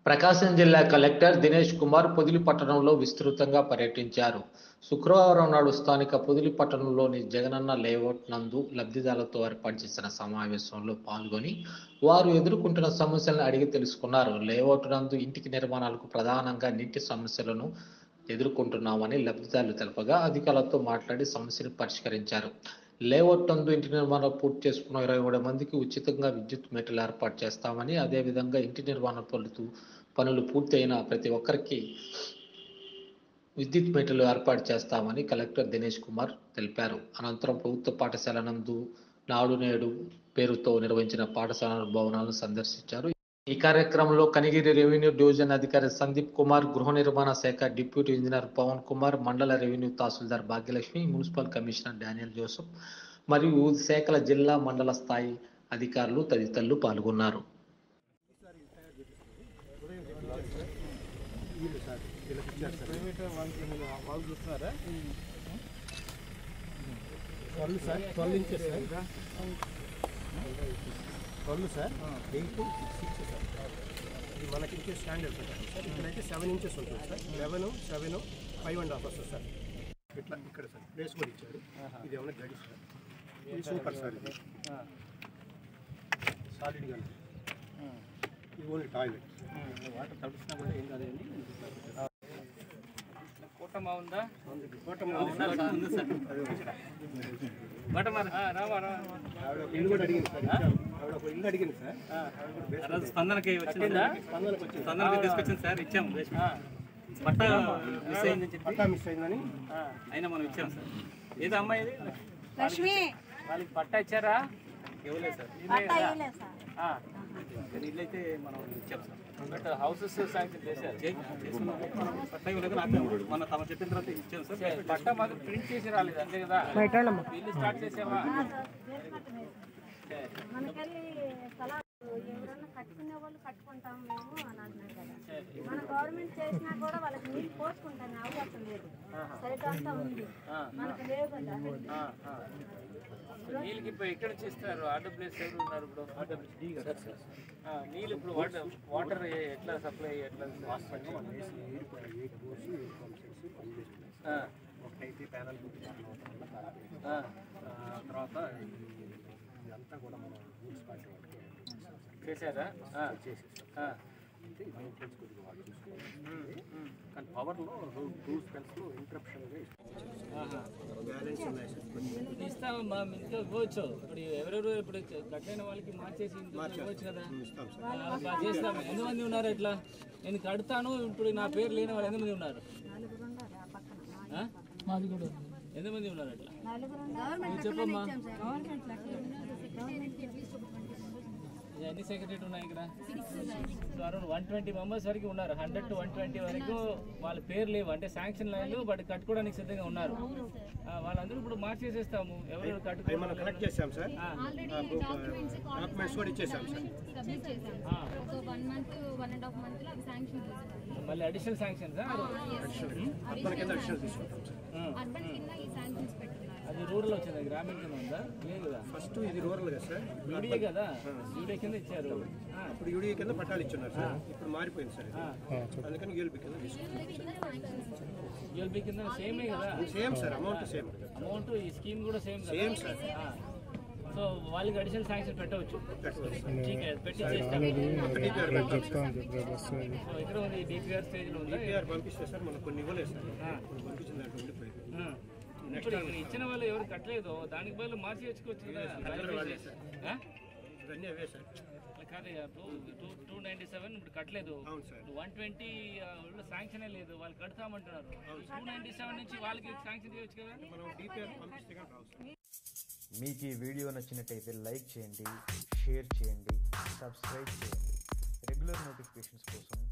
ప్రకాశం జిల్లా కలెక్టర్ దినేష్ కుమార్ పొదిలి పట్టణంలో విస్తృతంగా పర్యటించారు శుక్రవారం నాడు స్థానిక పొదిలి పట్టణంలోని జగనన్న లేఅవుట్ నందు లబ్ధిదారులతో ఏర్పాటు చేసిన సమావేశంలో పాల్గొని వారు ఎదుర్కొంటున్న సమస్యలను అడిగి తెలుసుకున్నారు లేఅవుట్ నందు ఇంటికి నిర్మాణాలకు ప్రధానంగా నీటి సమస్యలను ఎదుర్కొంటున్నామని లబ్ధిదారులు తెలపగా అధికారులతో మాట్లాడి సమస్యను పరిష్కరించారు లేఅవుట్ నందు ఇంటి నిర్మాణం పూర్తి చేసుకున్న ఇరవై మూడు మందికి ఉచితంగా విద్యుత్ మీటర్లు ఏర్పాటు చేస్తామని అదేవిధంగా ఇంటి నిర్మాణ పనులు పనులు పూర్తయిన ప్రతి ఒక్కరికి విద్యుత్ మీటర్లు ఏర్పాటు చేస్తామని కలెక్టర్ దినేష్ కుమార్ తెలిపారు అనంతరం ప్రభుత్వ పాఠశాల నందు నాడు నేడు పేరుతో నిర్వహించిన పాఠశాల భవనాలను సందర్శించారు ఈ కార్యక్రమంలో కనిగిరి రెవెన్యూ డివిజన్ అధికారి సందీప్ కుమార్ గృహ నిర్మాణ శాఖ డిప్యూటీ ఇంజనీర్ పవన్ కుమార్ మండల revenue tahsildar Bhagyalakshmi municipal commissioner Daniel Joseph మరియు వివిధ శాఖల జిల్లా మండల స్థాయి అధికారులు తదితరులు పాల్గొన్నారు ప్రైవేట్ వాళ్ళకి ఏమైనా వాళ్ళు చూస్తున్నారా twelve sir twelve inches sir twelve sir eight six sir ఇది మనకి ఇంకే స్టాండర్డ్ ప్రకారం సార్ ఇక్కడైతే సెవెన్ ఇంచెస్ ఉంటుంది sir eleven seven five and half వస్తుంది సార్ ఇట్లా ఇక్కడ సార్ ప్లేస్ కూడా ఇచ్చారు ఇది ఏమైనా గడి సార్ ఇది సూపర్ సార్ ఇది సాలిడ్గా ఇది ఓన్లీ టాయిలెట్ వాటర్ తడుస్తున్నా కూడా ఏం కాదండి కూటమా ఉందా ఇల్లు కూడా అడిగింది సార్ ఆవిడ ఒక ఇల్లు అడిగింది సార్ ఆ రోజు స్పందనకి వచ్చిందా స్పందనకు వచ్చింది స్పందనకి తీసుకొచ్చింది సార్ ఇచ్చాము పట్ట మిస్ అయిందని చెప్పి పట్టా మిస్ అయిందని ఆ, అయినా మనం ఇచ్చాం సార్ ఏదో అమ్మాయి ఇది లక్ష్మి వాళ్ళకి పట్ట ఇచ్చారా ఇవ్వలేదు సార్ పట్టా ఇవ్వలేదు సార్ ఆ, కానీ ఇల్లు అయితే మనం ఇచ్చాం సార్ బట్ హౌసెస్ శాంక్షన్ చేశారు చేసుకున్నాం. పట్ట ఇవ్వలేదు నాకు మన తమ చెప్పిన తర్వాత ఇచ్చాం సార్ పట్ట మాత్రం ప్రింట్ చేసి రాలేదు అంతే కదా ఇల్లు స్టార్ట్ చేసావా మనకెళ్ళి స్థలాలు ఎవరన్నా కట్టుకునే వాళ్ళు కట్టుకుంటాం మేము అని అంటున్నారు కదా మన గవర్నమెంట్ చేసినా కూడా వాళ్ళకి నీళ్ళు పోసుకుంటాను అవకాశం లేదు సరిగ్గా అంతా ఉంది మనకు లేవు కదా ఆ, ఆ. నీళ్ళకి ఇప్పుడు ఎక్కడ చేస్తారు ఆర్డర్ ప్లేస్ ఎవరు ఉన్నారు ఇప్పుడు ఆర్డర్ ఆ, నీళ్ళు ఇప్పుడు వాటర్ వాటర్ ఎట్లా సప్లై ఎట్లా ఆ, ఒకటైతే ప్యానల్ ఆ, తర్వాత ఇదంతా కూడా మనం రూల్స్ పార్టీ వాళ్ళకి చేశారా ఆ, ఆ. అంటే మెయింటెనెన్స్ కొద్దిగా వాళ్ళు చూసుకోవాలి ఉమ్, ఉమ్. కానీ పవర్లో టూ స్పెల్స్లో ఇంటరప్షన్గా ఆహా. బ్యాలెన్స్ ఉన్నాయి సార్ కొన్ని ఇస్తామమ్మా ఇంకా ఇవ్వచ్చు ఇప్పుడు ఎవరెవరు ఇప్పుడు కట్టైన వాళ్ళకి మార్చేసి ఇంట్లో ఇవ్వచ్చు కదా ఇస్తాం సార్ ఆ, అలా చేస్తాము ఎంతమంది ఉన్నారు ఇట్లా నేను కడతాను ఇప్పుడు నా పేరు లేని వాళ్ళు ఎంతమంది ఉన్నారు నలుగురు ఉన్నారు ఆ పక్కన ఆ? మాది కూడా ఎంతమంది ఉన్నారు అట్లా నలుగురు గవర్నమెంట్ చెప్పమ్మా గవర్నమెంట్ ఎన్ని సెక్రటరీ ఉన్నాయి ఇక్కడ so around one twenty members వరకు ఉన్నారు హండ్రెడ్ టు వన్ ట్వంటీ వరకు వాళ్ళ పేరు లేవు అంటే శాంక్షన్ లైన్లు బట్ కట్టుకోవడానికి సిద్ధంగా ఉన్నారు ఆ, వాళ్ళందరూ ఇప్పుడు మార్చేసేస్తాము ఎవరు అవి కట్టుకో మనం కలెక్ట్ చేసాం సార్ డాక్యుమెంట్స్ కూడా ఇచ్చేసాం సార్ సబ్మిట్ చేశాను so one month one and half month లో అవి శాంక్షన్ చేశాను మళ్ళీ అడిషనల్ శాంక్షన్స్ అర్బన్ కింద అడిషనల్ తీసుకుంటాం సార్ అర్బన్ కింద ఈ శాంక్షన్స్ పెట్టున్నారు అది రూరల్ వచ్చింది గ్రామీణ కింద ఉందా లేదు కదా ఫస్ట్ ఇది రూరల్ కదా సార్ యూడిఏ కదా యూడిఏ కింద ఇచ్చారు ఆ, ఇప్పుడు యూడిఏ కింద పట్టాలు ఇచ్చున్నారు సార్ ఇప్పుడు మారిపోయింది సార్ ఇది. అందుకని యూఎల్బి కింద తీసుకుంటాం యూఎల్బీ కింద సేమే కదా same sir amount same amount ఈ స్కీమ్ కూడా సేమ్ కదా సేమ్ సార్ సో వాళ్ళకి అడిషనల్ శాంక్షన్ పెట్టవచ్చు పెట్టుకోండి ठीक है పెట్టి చేస్తాం డిపిఆర్ సో ఇక్కడ ఉంది డిపిఆర్ స్టేజ్ లో ఉంది డిపిఆర్ పంపిస్తే సార్ మనకు కొన్ని ఇవ్వలేదు సార్ కొన్ని పంపించిన దాంట్లో ఉండిపోయింది ఆ. ఇప్పుడు ఇక్కడ ఇచ్చిన వాళ్ళు ఎవరు కట్టలేదు దానికి బదులు మార్చి తెచ్చుకోవచ్చు కదా ఆ? ఇవన్నీ అవే సార్ అలా కాదు two two two ninety seven ఇప్పుడు కట్టలేదు అవును సార్ వన్ ట్వంటీ శాంక్షన్ లేదు వాళ్ళు కడతామంటున్నారు టూ నైంటీ సెవెన్ నుంచి వాళ్ళకి శాంక్షన్ చేయొచ్చు కదా మనం డిపిఆర్ పంపిస్తే కానీ రావు సార్ మీకు ఈ వీడియో నచ్చినట్టయితే లైక్ చేయండి షేర్ చేయండి సబ్స్క్రైబ్ చేయండి రెగ్యులర్ నోటిఫికేషన్స్ కోసం